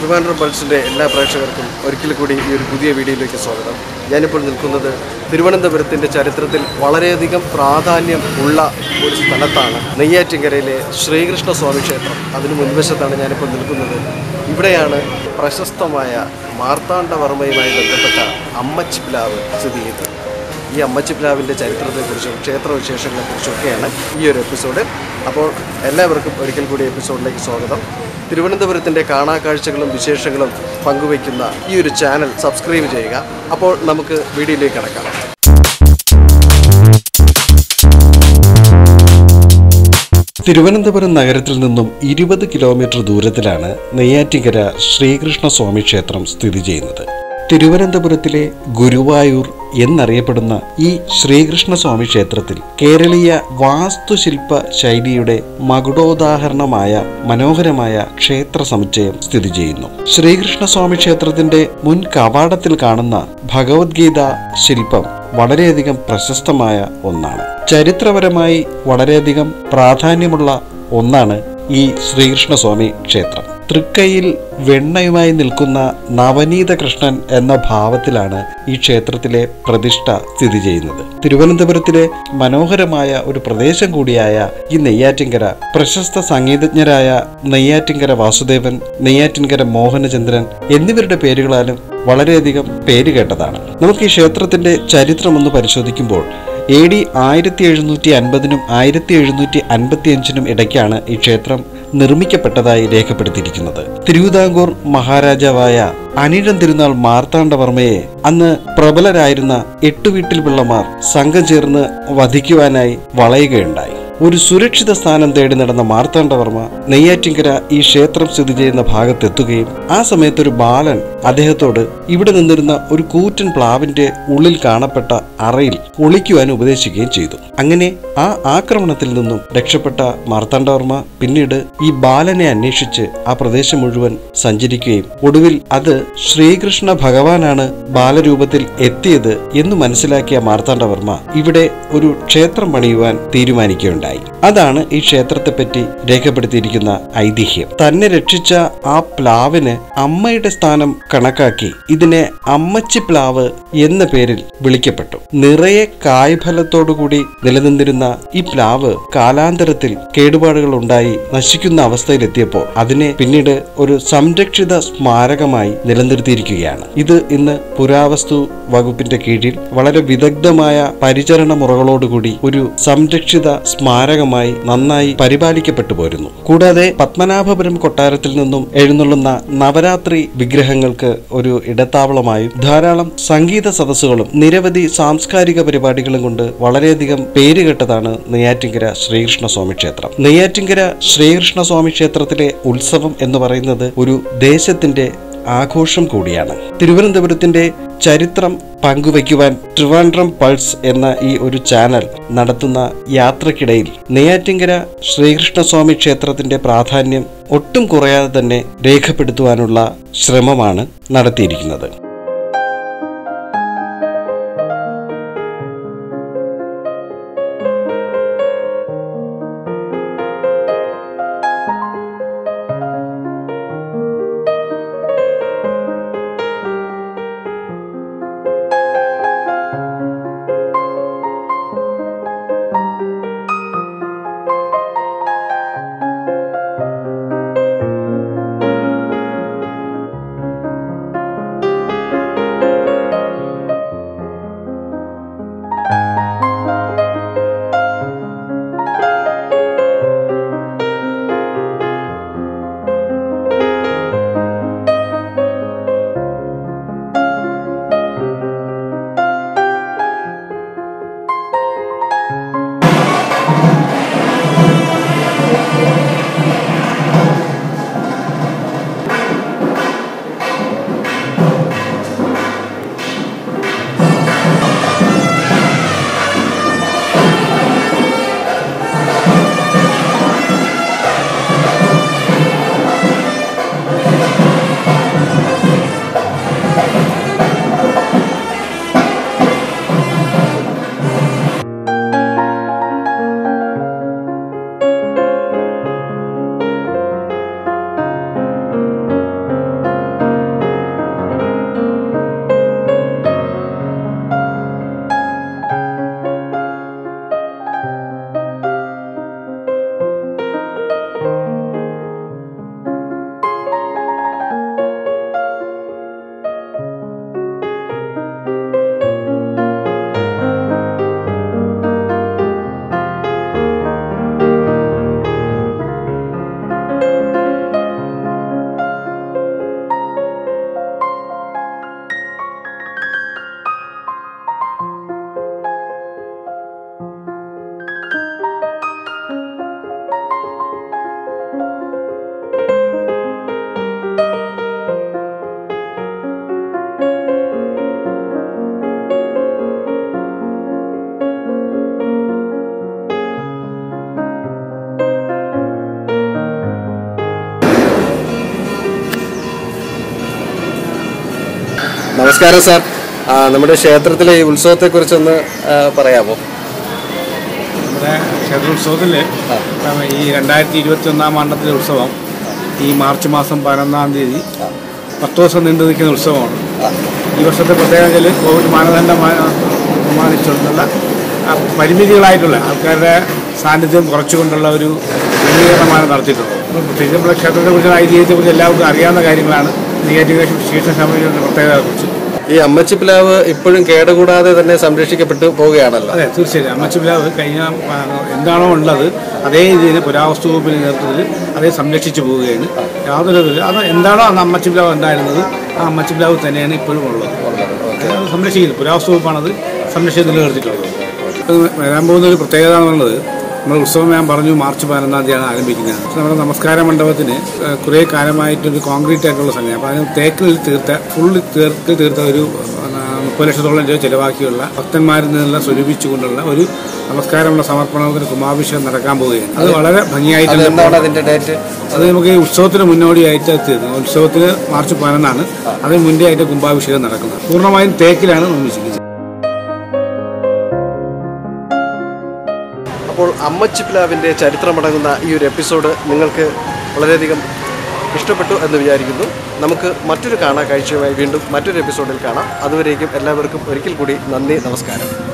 ട്രിവാൻഡ്രം പൾസിൻ്റെ എല്ലാ പ്രേക്ഷകർക്കും ഒരിക്കൽ കൂടി ഈ ഒരു പുതിയ വീഡിയോയിലേക്ക് സ്വാഗതം ഞാനിപ്പോൾ നിൽക്കുന്നത് തിരുവനന്തപുരത്തിൻ്റെ ചരിത്രത്തിൽ വളരെയധികം പ്രാധാന്യം ഉള്ള ഒരു സ്ഥലത്താണ് നെയ്യാറ്റിൻകരയിലെ ശ്രീകൃഷ്ണ സ്വാമി ക്ഷേത്രം അതിന് മുൻവശത്താണ് ഞാനിപ്പോൾ നിൽക്കുന്നത് ഇവിടെയാണ് പ്രശസ്തമായ മാർത്താണ്ഡവർമ്മയുമായി ബന്ധപ്പെട്ട അമ്മച്ച് പ്ലാവ് സ്ഥിതി ചെയ്യുന്നത് ഈ അമ്മച്ചി പ്ലാവിൻ്റെ ചരിത്രത്തെക്കുറിച്ചും ക്ഷേത്രവിശേഷങ്ങളെക്കുറിച്ചൊക്കെയാണ് ഈ ഒരു എപ്പിസോഡ് അപ്പോൾ എല്ലാവർക്കും ഒരിക്കൽ കൂടി എപ്പിസോഡിലേക്ക് സ്വാഗതം തിരുവനന്തപുരത്തിൻ്റെ കാണാക്കാഴ്ചകളും വിശേഷങ്ങളും പങ്കുവയ്ക്കുന്ന ഈ ഒരു ചാനൽ സബ്സ്ക്രൈബ് ചെയ്യുക അപ്പോൾ നമുക്ക് വീഡിയോയിലേക്ക് കടക്കാം തിരുവനന്തപുരം നഗരത്തിൽ നിന്നും ഇരുപത് കിലോമീറ്റർ ദൂരത്തിലാണ് നെയ്യാറ്റിങ്കര ശ്രീകൃഷ്ണ സ്വാമി ക്ഷേത്രം സ്ഥിതി ചെയ്യുന്നത് തിരുവനന്തപുരത്തിലെ ഗുരുവായൂർ എന്നറിയപ്പെടുന്ന ഈ ശ്രീകൃഷ്ണ സ്വാമി ക്ഷേത്രത്തിൽ കേരളീയ വാസ്തുശില്പ ശൈലിയുടെ മകുടോദാഹരണമായ മനോഹരമായ ക്ഷേത്ര സമുച്ചയം സ്ഥിതി ചെയ്യുന്നു ശ്രീകൃഷ്ണ സ്വാമി ക്ഷേത്രത്തിന്റെ മുൻ കവാടത്തിൽ കാണുന്ന ഭഗവത്ഗീത ശില്പം വളരെയധികം പ്രശസ്തമായ ഒന്നാണ് ചരിത്രപരമായി വളരെയധികം പ്രാധാന്യമുള്ള ഒന്നാണ് ഈ ശ്രീകൃഷ്ണസ്വാമി ക്ഷേത്രം തൃക്കൈയിൽ വെണ്ണയുമായി നിൽക്കുന്ന നവനീത കൃഷ്ണൻ എന്ന ഭാവത്തിലാണ് ഈ ക്ഷേത്രത്തിലെ പ്രതിഷ്ഠ സ്ഥിതി ചെയ്യുന്നത് തിരുവനന്തപുരത്തിലെ മനോഹരമായ ഒരു പ്രദേശം കൂടിയായ ഈ നെയ്യാറ്റിൻകര പ്രശസ്ത സംഗീതജ്ഞരായ നെയ്യാറ്റിൻകര വാസുദേവൻ നെയ്യാറ്റിൻകര മോഹനചന്ദ്രൻ എന്നിവരുടെ പേരുകളാലും വളരെയധികം പേര് കേട്ടതാണ് നമുക്ക് ഈ ക്ഷേത്രത്തിന്റെ ചരിത്രം ഒന്ന് പരിശോധിക്കുമ്പോൾ എ ഡി ആയിരത്തി എഴുന്നൂറ്റി അൻപതിനും ആയിരത്തി എഴുന്നൂറ്റി അൻപത്തി അഞ്ചിനും ഇടയ്ക്കാണ് ഈ ക്ഷേത്രം നിർമ്മിക്കപ്പെട്ടതായി രേഖപ്പെടുത്തിയിരിക്കുന്നത് തിരുവിതാംകൂർ മഹാരാജാവായ അനിഴം തിരുനാൾ മാർത്താണ്ഡവർമ്മയെ അന്ന് പ്രബലരായിരുന്ന എട്ടുവീട്ടിൽ പിള്ളമാർ സംഘം ചേർന്ന് വധിക്കുവാനായി വളയുകയുണ്ടായി ഒരു സുരക്ഷിത സ്ഥാനം തേടി നടന്ന മാർത്താണ്ഡവർമ്മ നെയ്യാറ്റിങ്കര ഈ ക്ഷേത്രം സ്ഥിതി ചെയ്യുന്ന ഭാഗത്തെത്തുകയും ആ സമയത്ത് ഒരു ബാലൻ അദ്ദേഹത്തോട് ഇവിടെ നിന്നിരുന്ന ഒരു കൂറ്റൻ പ്ലാവിന്റെ ഉള്ളിൽ കാണപ്പെട്ട അറയിൽ ഒളിക്കുവാൻ ഉപദേശിക്കുകയും ചെയ്തു അങ്ങനെ ആ ആക്രമണത്തിൽ നിന്നും രക്ഷപ്പെട്ട മാർത്താണ്ഡവർമ്മ പിന്നീട് ഈ ബാലനെ അന്വേഷിച്ച് ആ പ്രദേശം മുഴുവൻ സഞ്ചരിക്കുകയും ഒടുവിൽ അത് ശ്രീകൃഷ്ണ ഭഗവാനാണ് ബാലരൂപത്തിൽ എത്തിയത് എന്ന് മനസ്സിലാക്കിയ മാർത്താണ്ഡവർമ്മ ഇവിടെ ഒരു ക്ഷേത്രം പണിയുവാൻ തീരുമാനിക്കുകയുണ്ടായി അതാണ് ഈ ക്ഷേത്രത്തെപ്പറ്റി രേഖപ്പെടുത്തിയിരിക്കുന്ന ഐതിഹ്യം തന്നെ രക്ഷിച്ച ആ പ്ലാവിന് അമ്മയുടെ സ്ഥാനം കണക്കാക്കി ഇതിനെ അമ്മച്ചി പ്ലാവ് എന്ന പേരിൽ വിളിക്കപ്പെട്ടു നിറയെ കായ്ഫലത്തോടുകൂടി നിലനിന്നിരുന്ന ഈ പ്ലാവ് കാലാന്തരത്തിൽ കേടുപാടുകൾ ഉണ്ടായി നശിക്കുന്ന അവസ്ഥയിലെത്തിയപ്പോൾ അതിനെ പിന്നീട് ഒരു സംരക്ഷിത സ്മാരകമായി നിലനിർത്തിയിരിക്കുകയാണ് ഇത് ഇന്ന് പുരാവസ്തു വകുപ്പിന്റെ കീഴിൽ വളരെ വിദഗ്ധമായ പരിചരണ മുറകളോടുകൂടി ഒരു സംരക്ഷിത സ്മാരകമായി നന്നായി പരിപാലിക്കപ്പെട്ടു പോരുന്നു കൂടാതെ പത്മനാഭപുരം കൊട്ടാരത്തിൽ നിന്നും എഴുന്നള്ളുന്ന നവരാത്രി വിഗ്രഹങ്ങൾക്ക് ഒരു ഇടത്താവളമായും ധാരാളം സംഗീത സദസ്സുകളും നിരവധി സാംസ്കാരിക പരിപാടികളും കൊണ്ട് വളരെയധികം പേരുകെട്ടതാണ് നെയ്യാറ്റിങ്കര ശ്രീകൃഷ്ണ സ്വാമി ക്ഷേത്രം നെയ്യാറ്റിങ്കര ശ്രീകൃഷ്ണ സ്വാമി ക്ഷേത്രത്തിലെ ഉത്സവം എന്ന് പറയുന്നത് ഒരു ദേശത്തിന്റെ ആഘോഷം കൂടിയാണ് തിരുവനന്തപുരത്തിന്റെ ചരിത്രം പങ്കുവയ്ക്കുവാൻ ട്രിവാൻഡ്രം പൾസ് എന്ന ഈ ഒരു ചാനൽ നടത്തുന്ന യാത്രക്കിടയിൽ നെയ്യാറ്റിങ്കര ശ്രീകൃഷ്ണസ്വാമി ക്ഷേത്രത്തിന്റെ പ്രാധാന്യം ഒട്ടും കുറയാതെ തന്നെ രേഖപ്പെടുത്തുവാനുള്ള ശ്രമമാണ് നടത്തിയിരിക്കുന്നത് നമസ്കാരം സാർ ആ, നമ്മുടെ ക്ഷേത്രത്തിലെ ഈ ഉത്സവത്തെക്കുറിച്ചൊന്ന് ആ, പറയാമോ നമ്മുടെ ക്ഷേത്രോത്സവത്തിൽ ഈ രണ്ടായിരത്തി ഇരുപത്തി ഒന്നാം ആണ്ടത്തിലെ ഉത്സവം ഈ മാർച്ച് മാസം പതിനൊന്നാം തീയതി പത്ത് ദിവസം നീണ്ടു നിൽക്കുന്ന ഉത്സവമാണ് ഈ വർഷത്തെ പ്രത്യേകത വെച്ചാൽ കോവിഡ് മാനദണ്ഡം പ്രമാണിച്ചുകൊണ്ടുള്ള ആ, പരിമിതികളായിട്ടുള്ള ആൾക്കാരുടെ സാന്നിധ്യം കുറച്ചുകൊണ്ടുള്ള ഒരു ക്രമീകരണമാണ് നടത്തിയിട്ടുള്ളത് അപ്പം പ്രത്യേകിച്ച് നമ്മുടെ ക്ഷേത്രത്തെക്കുറിച്ച് ഐതിഹ്യത്തെക്കുറിച്ച് എല്ലാവർക്കും അറിയാവുന്ന കാര്യങ്ങളാണ് നെയ്യാറ്റിൻകര ക്ഷീണ സമിതിയുടെ പ്രത്യേകതയെക്കുറിച്ച് ഈ അമ്മച്ചി പ്ലാവ് ഇപ്പോഴും കേടുകൂടാതെ തന്നെ സംരക്ഷിക്കപ്പെട്ടു പോവുകയാണല്ലോ അതെ തീർച്ചയായും അമ്മച്ചിപ്പിലാവ് കഴിഞ്ഞ ആ, എന്താണോ ഉള്ളത് അതേ രീതിയിൽ പുരാവസ്തു വകുപ്പിന്റെ നേതൃത്വത്തിൽ അതേ സംരക്ഷിച്ചു പോവുകയാണ് യാതൊരു ഇതില്ല. അത് എന്താണോ അന്ന് അമ്മച്ചിപ്പിലാവ് ഉണ്ടായിരുന്നത് ആ അമ്മച്ചിപ്പിലാവ് തന്നെയാണ് ഇപ്പോഴും ഉള്ളത് അത് സംരക്ഷിക്കുന്നത് പുരാവസ്തു വകുപ്പാണത് സംരക്ഷിച്ച് നിലനിർത്തിയിട്ടുള്ളത് ഇത് വരാൻ പോകുന്ന ഒരു പ്രത്യേകത എന്നുള്ളത് നമ്മുടെ ഉത്സവം ഞാൻ പറഞ്ഞു മാർച്ച് പതിനൊന്നാം തീയതിയാണ് ആരംഭിക്കുന്നത് നമ്മുടെ നമസ്കാര മണ്ഡപത്തിന് ഏഹ്, കുറേ കാലമായിട്ടൊരു കോൺക്രീറ്റ് ആയിട്ടുള്ള സംഗതി അപ്പോൾ അതിന് തേക്കിൽ തീർത്ത ഫുള്ള് തേക്കിൽ തീർത്ത ഒരു ആ, മുപ്പത് ലക്ഷത്തോളം രൂപ ചെലവാക്കിയുള്ള ഭക്തന്മാരിൽ നിന്നുള്ള സ്വരൂപിച്ചുകൊണ്ടുള്ള ഒരു നമസ്കാരമുള്ള സമർപ്പണത്തിന് കുമാഭിഷേകം നടക്കാൻ പോവുകയാണ് അത് വളരെ ഭംഗിയായിട്ട് എന്താണ് അതിന്റെ ഡേറ്റ് അത് നമുക്ക് ഈ ഉത്സവത്തിന് മുന്നോടിയായിട്ട് എത്തിയത് ഉത്സവത്തിന് മാർച്ച് പതിനൊന്നാണ് അതിന് മുന്നേ ആയിട്ട് കുംഭാഭിഷേകം നടക്കുന്നത് പൂർണ്ണമായും തേക്കിലാണ് നിർമ്മിച്ചിരിക്കുന്നത് അപ്പോൾ അമ്മച്ചി പ്ലാവിന്റെ ചരിത്രമടങ്ങുന്ന ഈ ഒരു എപ്പിസോഡ് നിങ്ങൾക്ക് വളരെയധികം ഇഷ്ടപ്പെട്ടു എന്ന് വിചാരിക്കുന്നു നമുക്ക് മറ്റൊരു കാണാ കാഴ്ചയുമായി വീണ്ടും മറ്റൊരു എപ്പിസോഡിൽ കാണാം അതുവരേക്കും എല്ലാവർക്കും ഒരിക്കൽ കൂടി നന്ദി നമസ്കാരം